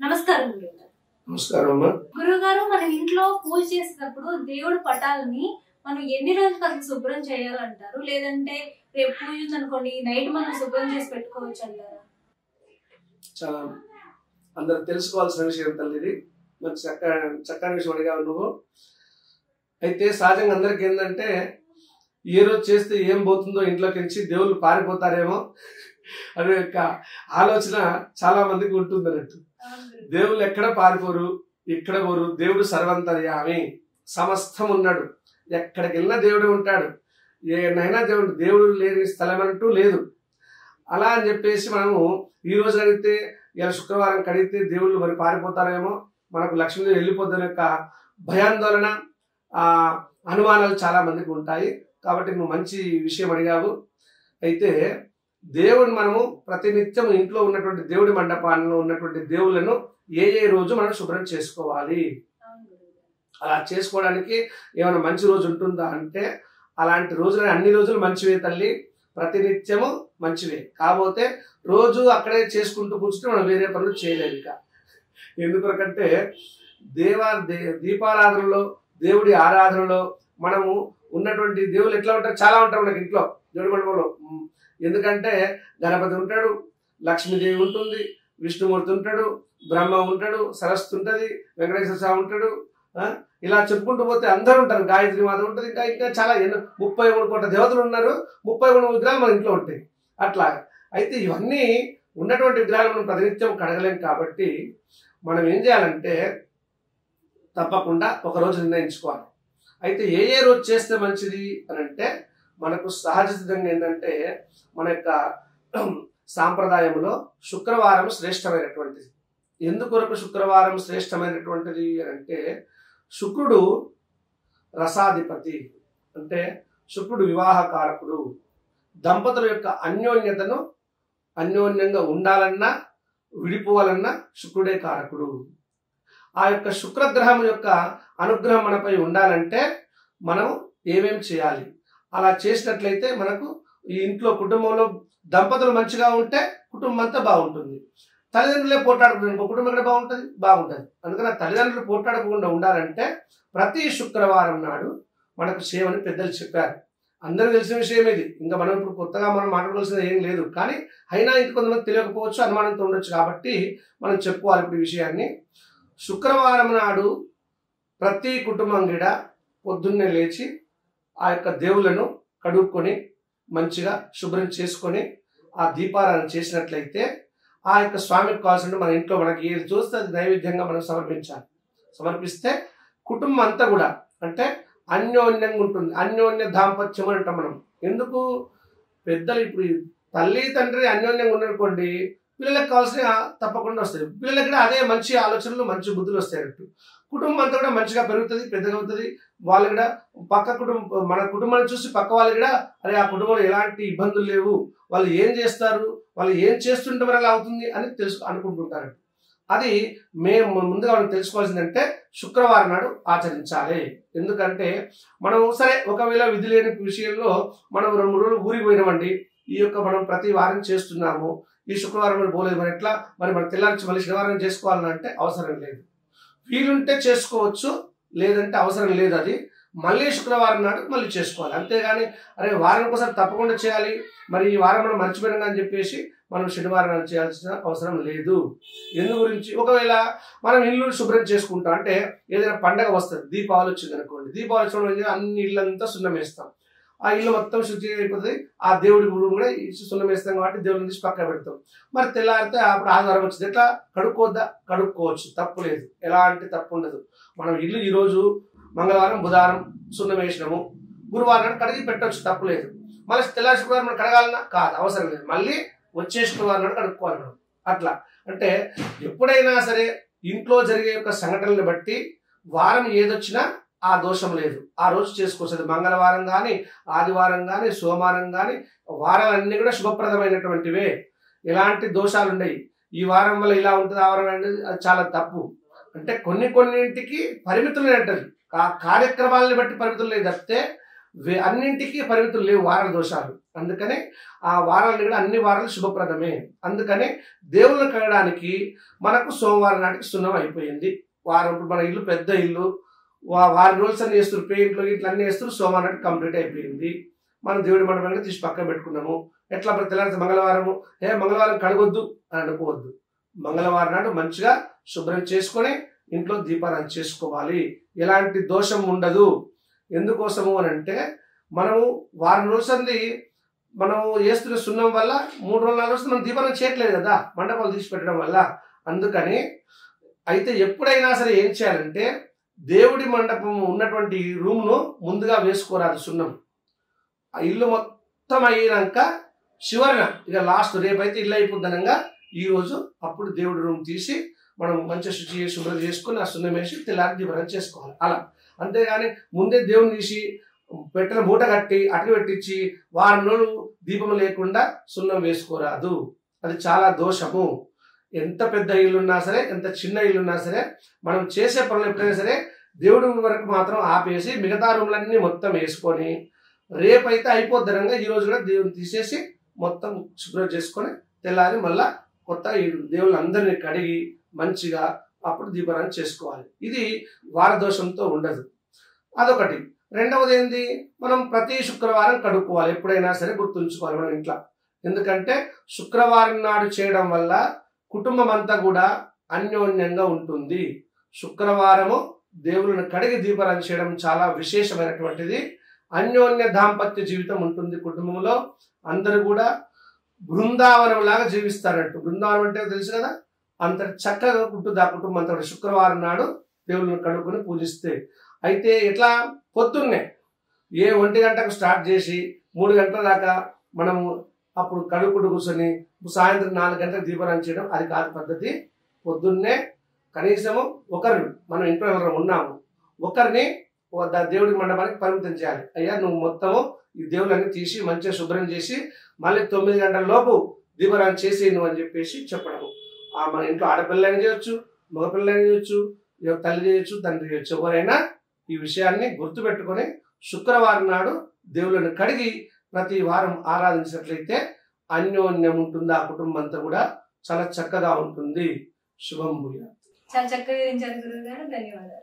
నమస్కారం గురుగారు నమస్కారం అమ్మా గురుగారు మన ఇంట్లో పూజ చేసేటప్పుడు దేవుడి పటాలని మనం ఎన్ని రోజులకు అసలు శుభ్రం చేయాలంటారు లేదంటే రేపు పూజ ఉందనుకోండి నైట్ మనం శుభ్రం చేసి పెట్టుకోవచ్చు అంటారా చాలా అందరు తెలుసుకోవాల్సిన విషయం తల్లి ఇది మంచి చక్క చక్కని విషయం అడిగావు నువ్వు అయితే సహజంగా అందరికి ఏంటంటే ఏ రోజు చేస్తే ఏం పోతుందో ఇంట్లోకి నుంచి దేవుళ్ళు పారిపోతారేమో అనే యొక్క ఆలోచన చాలా మందికి ఉంటుంది అన్నట్టు దేవుళ్ళు ఎక్కడ పారిపోరు ఇక్కడ పోరు దేవుడు సర్వంతర్యామి సమస్తం ఉన్నాడు ఎక్కడికి వెళ్ళినా దేవుడే ఉంటాడు ఏనైనా దేవుడు దేవుడు లేని స్థలం అంటూ లేదు అలా అని చెప్పేసి మనము ఈ రోజు కడిగితే ఇలా శుక్రవారం కడిగితే దేవుళ్ళు మరి పారిపోతారేమో మనకు లక్ష్మీదేవి వెళ్ళిపోతున్న యొక్క భయాందోళన ఆ అనుమానాలు చాలా మందికి ఉంటాయి కాబట్టి నువ్వు మంచి విషయం అడిగావు అయితే దేవుని మనము ప్రతినిత్యం ఇంట్లో ఉన్నటువంటి దేవుడి మండపాలలో ఉన్నటువంటి దేవుళ్ళను ఏ ఏ రోజు మనం శుభ్రం చేసుకోవాలి అవును గురుగారు. అలా చేసుకోవడానికి ఏమైనా మంచి రోజు ఉంటుందా అంటే అలాంటి రోజులు అన్ని రోజులు మంచివే తల్లి ప్రతినిత్యము మంచివే కాకపోతే రోజు అక్కడే చేసుకుంటూ కూర్చుంటే మనం వేరే పనులు చేయలేము ఇక ఎందుకంటే దేవా దే దీపారాధనలో దేవుడి ఆరాధనలో మనము ఉన్నటువంటి దేవుళ్ళు ఎట్లా ఉంటారు చాలా ఉంటారు మనకి ఇంట్లో దేవుడి మండపంలో ఉమ్, ఎందుకంటే గణపతి ఉంటాడు లక్ష్మీదేవి ఉంటుంది విష్ణుమూర్తి ఉంటాడు బ్రహ్మ ఉంటాడు సరస్వతి ఉంటుంది వెంకటేశ్వర స్వామి ఉంటాడు ఆ, ఇలా చెప్పుకుంటూ పోతే అందరూ ఉంటారు గాయత్రి మాత ఉంటుంది ఇంకా ఇంకా చాలా ఎన్నో ముప్పై మూడు కోట్ల దేవతలు ఉన్నారు ముప్పై మూడు విగ్రహాలు మన ఇంట్లో ఉంటాయి అట్లా అయితే ఇవన్నీ ఉన్నటువంటి విగ్రహాలు మనం ప్రతినిత్యం కడగలేం కాబట్టి మనం ఏం చేయాలంటే తప్పకుండా ఒక రోజు నిర్ణయించుకోవాలి అయితే ఏ ఏ రోజు చేస్తే మంచిది అని అంటే మనకు సహజ సిద్ధంగా ఏంటంటే మన యొక్క సాంప్రదాయంలో శుక్రవారం శ్రేష్టమైనటువంటిది ఎందుకొరకు శుక్రవారం శ్రేష్టమైనటువంటిది అని అంటే శుక్రుడు రసాధిపతి అంటే శుక్రుడు వివాహకారకుడు దంపతుల యొక్క అన్యోన్యతను అన్యోన్యంగా ఉండాలన్నా విడిపోవాలన్నా శుక్రుడే కారకుడు ఆ యొక్క శుక్రగ్రహం యొక్క అనుగ్రహం మనపై ఉండాలంటే మనం ఏమేం చేయాలి అలా చేసినట్లయితే మనకు ఈ ఇంట్లో కుటుంబంలో దంపతులు మంచిగా ఉంటే కుటుంబం అంతా బాగుంటుంది తల్లిదండ్రులే పోట్లాడుకుంటారు కుటుంబం ఎక్కడ బాగుంటుంది బాగుంటుంది అందుకని ఆ తల్లిదండ్రులు పోట్లాడకుండా ఉండాలంటే ప్రతి శుక్రవారం నాడు మనకు సేవని పెద్దలు చెప్పారు అందరికీ తెలిసిన విషయం ఇది ఇంకా మనం ఇప్పుడు కొత్తగా మనం మాట్లాడుకోవాల్సింది ఏం లేదు కానీ అయినా ఇంక కొంతమంది తెలియకపోవచ్చు అనుమానంతో ఉండొచ్చు కాబట్టి మనం చెప్పుకోవాలి ఇప్పుడు ఈ విషయాన్ని శుక్రవారం నాడు ప్రతి కుటుంబం గిడ పొద్దున్నే లేచి ఆ యొక్క దేవులను కడుక్కొని మంచిగా శుభ్రం చేసుకొని ఆ దీపారాధన చేసినట్లయితే ఆ యొక్క స్వామికి కావాల్సిన మన ఇంట్లో మనకి ఏది చూస్తే అది నైవేద్యంగా మనం సమర్పించాలి సమర్పిస్తే కుటుంబం అంతా కూడా అంటే అన్యోన్యంగా ఉంటుంది అన్యోన్య దాంపత్యం అని అంటాం మనం ఎందుకు పెద్దలు ఇప్పుడు ఈ తల్లి తండ్రి అన్యోన్యంగా ఉన్నారనుకోండి పిల్లలకు కావాల్సిన తప్పకుండా వస్తాయి పిల్లలకి కూడా అదే మంచి ఆలోచనలు మంచి బుద్ధులు వస్తాయి అన్నట్టు కుటుంబం అంతా కూడా మంచిగా పెరుగుతుంది పెద్దగా అవుతుంది వాళ్ళు కూడా పక్క కుటుంబం మన కుటుంబాన్ని చూసి పక్క వాళ్ళు కూడా అరే ఆ కుటుంబంలో ఎలాంటి ఇబ్బందులు లేవు వాళ్ళు ఏం చేస్తారు వాళ్ళు ఏం చేస్తుంటే మరి అలా అవుతుంది అని తెలుసు అనుకుంటుంటారు అది మేము ముందుగా మనం తెలుసుకోవాల్సిందంటే శుక్రవారం నాడు ఆచరించాలి ఎందుకంటే మనం సరే ఒకవేళ విధి లేని విషయంలో మనం రెండు మూడు రోజులు ఊరికి పోయినామండి ఈ యొక్క మనం ప్రతి వారం చేస్తున్నాము ఈ శుక్రవారం మరి పోలేదు మరి ఎట్లా మరి మనం తెల్లారించి మళ్ళీ శనివారం చేసుకోవాలని అంటే అవసరం లేదు వీలుంటే చేసుకోవచ్చు లేదంటే అవసరం లేదు అది మళ్ళీ శుక్రవారం నాడు మళ్ళీ చేసుకోవాలి అంతేగాని అరే వారం ఒకసారి తప్పకుండా చేయాలి మరి ఈ వారం మనం మర్చిపోయినాం అని చెప్పేసి మనం శనివారం నాడు చేయాల్సిన అవసరం లేదు ఎందు గురించి ఒకవేళ మనం ఇల్లు శుభ్రం చేసుకుంటాం అంటే ఏదైనా పండగ వస్తుంది దీపావళి వచ్చింది అనుకోండి దీపావళి వచ్చిన అన్ని ఇల్లంతా సున్నం వేస్తాం ఆ ఇల్లు మొత్తం శుద్ధి అయిపోతుంది ఆ దేవుడి గుడి కూడా ఈ సున్నం వేస్తాం కాబట్టి దేవుడిని తీసి పక్కన పెడతాం మరి తెల్లారితే అప్పుడు ఆదివారం వచ్చింది ఎట్లా కడుక్కోవద్దా కడుక్కోవచ్చు తప్పు లేదు ఎలాంటి తప్పు ఉండదు మనం ఇల్లు ఈరోజు మంగళవారం బుధవారం సున్నం వేసినాము గురువారం నాడు కడిగి పెట్టవచ్చు తప్పు లేదు మళ్ళీ తెల్లారి శుక్రవారం మనం కడగాలన్నా కాదు అవసరం లేదు మళ్ళీ వచ్చే శుక్రవారం నాడు కడుక్కోవాలి మనం అట్లా అంటే ఎప్పుడైనా సరే ఇంట్లో జరిగే యొక్క సంఘటనలు బట్టి వారం ఏదొచ్చినా ఆ దోషం లేదు ఆ రోజు చేసుకోవచ్చు అది మంగళవారం కానీ ఆదివారం కానీ సోమవారం కానీ వారాలన్నీ కూడా శుభప్రదమైనటువంటివే ఎలాంటి దోషాలు ఉండయి ఈ వారం వల్ల ఇలా ఉంటుంది ఆ వారం అనేది అది చాలా తప్పు అంటే కొన్ని కొన్నింటికి పరిమితులు అంటది ఆ కార్యక్రమాలని బట్టి పరిమితులు లేదు తప్పితే వే- అన్నింటికీ పరిమితులు లేవు వారాల దోషాలు అందుకనే ఆ వారాలు కూడా అన్ని వారాలు శుభప్రదమే అందుకనే దేవుళ్ళని కడగడానికి మనకు సోమవారం నాటికి సున్నం అయిపోయింది వారం ఇప్పుడు మన ఇల్లు పెద్ద ఇల్లు వా- వారం రోజులు అన్ని వేస్తారు పెయింట్లు ఇట్లా అన్ని వేస్తారు సోమవారం నాటికి కంప్లీట్ అయిపోయింది మనం దేవుడి మండపానికి తీసి పక్కన పెట్టుకున్నాము ఎట్లా మరి తెల్లారి మంగళవారము ఏ మంగళవారం కడగొద్దు అని అనుకోవద్దు మంగళవారం నాడు మంచిగా శుభ్రం చేసుకొని ఇంట్లో దీపారాధన చేసుకోవాలి ఎలాంటి దోషం ఉండదు ఎందుకోసము అని అంటే మనము వారం రోజులది మనం వేస్తున్న సున్నం వల్ల మూడు రోజులు నాలుగు రోజులు మనం దీపారాధన చేయట్లేదు కదా మండపాలు తీసి పెట్టడం వల్ల అందుకని అయితే ఎప్పుడైనా సరే ఏం చేయాలంటే దేవుడి మండపం ఉన్నటువంటి రూమ్ను ముందుగా వేసుకోరాదు సున్నం ఆ ఇల్లు మొత్తం అయినాక చివరిన ఇక లాస్ట్ రేపైతే ఇల్లు అయిపోద్దనంగా ఈ రోజు అప్పుడు దేవుడి రూమ్ తీసి మనం మంచిగా శుచి చేసి శుభ్రం చేసుకుని ఆ సున్నం వేసి తెల్లారి దీపనం చేసుకోవాలి అలా అంతేగాని ముందే దేవుని తీసి పెట్టిన మూట కట్టి అటు పెట్టించి వారం రోజులు దీపం లేకుండా సున్నం వేసుకోరాదు అది చాలా దోషము ఎంత పెద్ద ఇల్లున్నా సరే ఎంత చిన్న ఇల్లున్నా సరే మనం చేసే పనులు ఎప్పుడైనా సరే దేవుడి వరకు మాత్రం ఆపేసి మిగతా రూమ్లన్నీ మొత్తం వేసుకొని రేపైతే అయిపోద్దనంగా ఈ రోజు కూడా దేవుని తీసేసి మొత్తం శుభ్రం చేసుకొని తెల్లారి మళ్ళా కొత్త ఈ దేవుళ్ళందరినీ కడిగి మంచిగా అప్పుడు దీపారాధన చేసుకోవాలి ఇది వారదోషంతో ఉండదు అదొకటి రెండవది ఏంది మనం ప్రతి శుక్రవారం కడుక్కోవాలి ఎప్పుడైనా సరే గుర్తుంచుకోవాలి మనం ఇంట్లో ఎందుకంటే శుక్రవారం నాడు చేయడం వల్ల కుటుంబం అంతా కూడా అన్యోన్యంగా ఉంటుంది శుక్రవారము దేవుళ్ళని కడిగి దీపారాధన చేయడం చాలా విశేషమైనటువంటిది అన్యోన్య దాంపత్య జీవితం ఉంటుంది కుటుంబంలో అందరూ కూడా బృందావనం లాగా జీవిస్తారంట బృందావనం అంటే తెలుసు కదా అంత చక్కగా ఉంటుంది ఆ కుటుంబం అంతా కూడా. శుక్రవారం నాడు దేవుళ్ళని కడుక్కొని పూజిస్తే అయితే ఎట్లా పొద్దున్నే ఏ ఒంటి గంటకు స్టార్ట్ చేసి మూడు గంటల దాకా మనము అప్పుడు కడుక్కుంటూ కూర్చొని సాయంత్రం నాలుగు గంటలకు దీపారాధన చేయడం అది కాదు పద్ధతి పొద్దున్నే కనీసము ఒకరు మనం ఇంట్లో ఎవరైనా ఉన్నాము ఒకరిని ఒక దా- దేవుడి మండపానికి పరిమితం చేయాలి అయ్యా నువ్వు మొత్తము ఈ దేవుళ్ళని తీసి మంచిగా శుభ్రం చేసి మళ్ళీ తొమ్మిది గంటల లోపు దీపారాధన చేసి నువ్వు అని చెప్పేసి చెప్పడము ఆ మన ఇంట్లో ఆడపిల్లని చేయొచ్చు మగపిల్లని చేయొచ్చు ఇక తల్లి చేయొచ్చు తండ్రి చేయొచ్చు ఎవరైనా ఈ విషయాన్ని గుర్తుపెట్టుకొని శుక్రవారం నాడు దేవుళ్ళని కడిగి ప్రతి వారం ఆరాధించినట్లయితే అన్యోన్యం ఉంటుంది ఆ కుటుంబం అంతా కూడా చాలా చక్కగా ఉంటుంది శుభం భూయా చాలా చక్కగా వివరించారు గురువు గారు ధన్యవాదాలు